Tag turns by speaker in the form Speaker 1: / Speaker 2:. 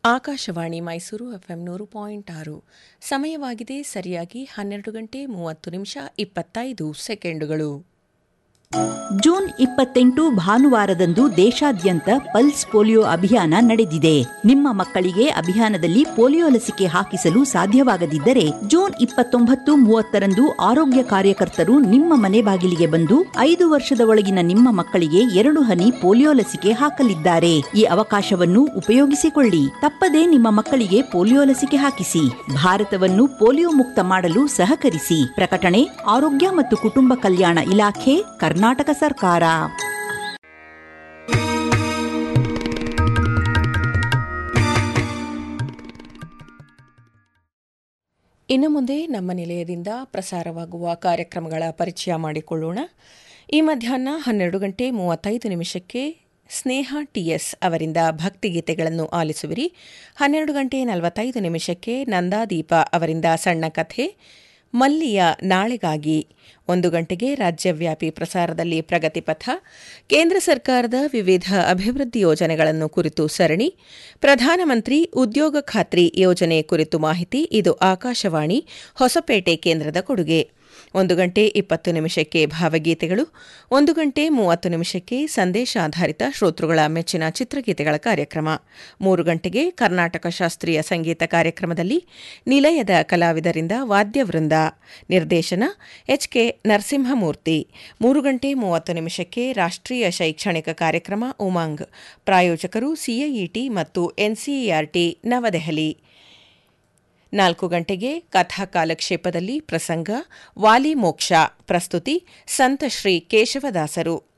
Speaker 1: Akashvani Mysore FM ನೂರು point ಆರು ಸಮಯವಾಗಿದೆ ಸರಿಯಾಗಿ ಹನ್ನೆರಡು ಗಂಟೆ ಮೂವತ್ತು ನಿಮಿಷ ಇಪ್ಪತ್ತೈದು ಸೆಕೆಂಡುಗಳು
Speaker 2: ಜೂನ್ ಇಪ್ಪತ್ತೆಂಟು ಭಾನುವಾರದಂದು ದೇಶಾದ್ಯಂತ ಪಲ್ಸ್ ಪೋಲಿಯೋ ಅಭಿಯಾನ ನಡೆದಿದೆ ನಿಮ್ಮ ಮಕ್ಕಳಿಗೆ ಅಭಿಯಾನದಲ್ಲಿ ಪೋಲಿಯೋ ಲಸಿಕೆ ಹಾಕಿಸಲು ಸಾಧ್ಯವಾಗದಿದ್ದರೆ ಜೂನ್ ಇಪ್ಪತ್ತೊಂಬತ್ತು ಮೂವತ್ತರಂದು ಆರೋಗ್ಯ ಕಾರ್ಯಕರ್ತರು ನಿಮ್ಮ ಮನೆ ಬಾಗಿಲಿಗೆ ಬಂದು ಐದು ವರ್ಷದ ಒಳಗಿನ ನಿಮ್ಮ ಮಕ್ಕಳಿಗೆ ಎರಡು ಹನಿ ಪೋಲಿಯೋ ಲಸಿಕೆ ಹಾಕಲಿದ್ದಾರೆ ಈ ಅವಕಾಶವನ್ನು ಉಪಯೋಗಿಸಿಕೊಳ್ಳಿ ತಪ್ಪದೇ ನಿಮ್ಮ ಮಕ್ಕಳಿಗೆ ಪೋಲಿಯೋ ಲಸಿಕೆ ಹಾಕಿಸಿ ಭಾರತವನ್ನು ಪೋಲಿಯೋ ಮುಕ್ತ ಮಾಡಲು ಸಹಕರಿಸಿ ಪ್ರಕಟಣೆ ಆರೋಗ್ಯ ಮತ್ತು ಕುಟುಂಬ ಕಲ್ಯಾಣ ಇಲಾಖೆ ಕರ್ನಾಟಕ ಸರ್ಕಾರ
Speaker 1: ಇನ್ನು ಮುಂದೆ ನಮ್ಮ ನಿಲಯದಿಂದ ಪ್ರಸಾರವಾಗುವ ಕಾರ್ಯಕ್ರಮಗಳ ಪರಿಚಯ ಮಾಡಿಕೊಳ್ಳೋಣ ಈ ಮಧ್ಯಾಹ್ನ ಹನ್ನೆರಡು ಗಂಟೆ ಮೂವತ್ತೈದು ನಿಮಿಷಕ್ಕೆ ಸ್ನೇಹ ಟಿಎಸ್ ಅವರಿಂದ ಭಕ್ತಿಗೀತೆಗಳನ್ನು ಆಲಿಸುವಿರಿ ಹನ್ನೆರಡು ಗಂಟೆ ನಲವತ್ತೈದು ನಿಮಿಷಕ್ಕೆ ನಂದಾದೀಪ ಅವರಿಂದ ಸಣ್ಣ ಕಥೆ ಮಲ್ಲಿಯ ನಾಳೆಗಾಗಿ ಒಂದು ಗಂಟೆಗೆ ರಾಜ್ಯವ್ಯಾಪಿ ಪ್ರಸಾರದಲ್ಲಿ ಪ್ರಗತಿಪಥ ಕೇಂದ್ರ ಸರ್ಕಾರದ ವಿವಿಧ ಅಭಿವೃದ್ಧಿ ಯೋಜನೆಗಳನ್ನು ಕುರಿತು ಸರಣಿ ಪ್ರಧಾನಮಂತ್ರಿ ಉದ್ಯೋಗ ಖಾತ್ರಿ ಯೋಜನೆ ಕುರಿತು ಮಾಹಿತಿ ಇದು ಆಕಾಶವಾಣಿ ಹೊಸಪೇಟೆ ಕೇಂದ್ರದ ಕೊಡುಗೆ ಒಂದು ಗಂಟೆ ಇಪ್ಪತ್ತು ನಿಮಿಷಕ್ಕೆ ಭಾವಗೀತೆಗಳು ಒಂದು ಗಂಟೆ ಮೂವತ್ತು ನಿಮಿಷಕ್ಕೆ ಸಂದೇಶಾಧಾರಿತ ಶ್ರೋತೃಗಳ ಮೆಚ್ಚಿನ ಚಿತ್ರಗೀತೆಗಳ ಕಾರ್ಯಕ್ರಮ ಮೂರು ಗಂಟೆಗೆ ಕರ್ನಾಟಕ ಶಾಸ್ತ್ರೀಯ ಸಂಗೀತ ಕಾರ್ಯಕ್ರಮದಲ್ಲಿ ನಿಲಯದ ಕಲಾವಿದರಿಂದ ವಾದ್ಯವೃಂದ ನಿರ್ದೇಶನ ಎಚ್ಕೆ ನರಸಿಂಹಮೂರ್ತಿ ಮೂರು ಗಂಟೆ ಮೂವತ್ತು ನಿಮಿಷಕ್ಕೆ ರಾಷ್ಟ್ರೀಯ ಶೈಕ್ಷಣಿಕ ಕಾರ್ಯಕ್ರಮ ಉಮಾಂಗ್ ಪ್ರಾಯೋಜಕರು ಸಿಐಇಟಿ ಮತ್ತು ಎನ್ಸಿಇಆರ್ಟಿ ನವದೆಹಲಿ ನಾಲ್ಕು ಗಂಟೆಗೆ ಕಥಾ ಕಾಲಕ್ಷೇಪದಲ್ಲಿ ಪ್ರಸಂಗ ವಾಲಿ ಮೋಕ್ಷ ಪ್ರಸ್ತುತಿ ಸಂತ ಶ್ರೀ ಕೇಶವದಾಸರು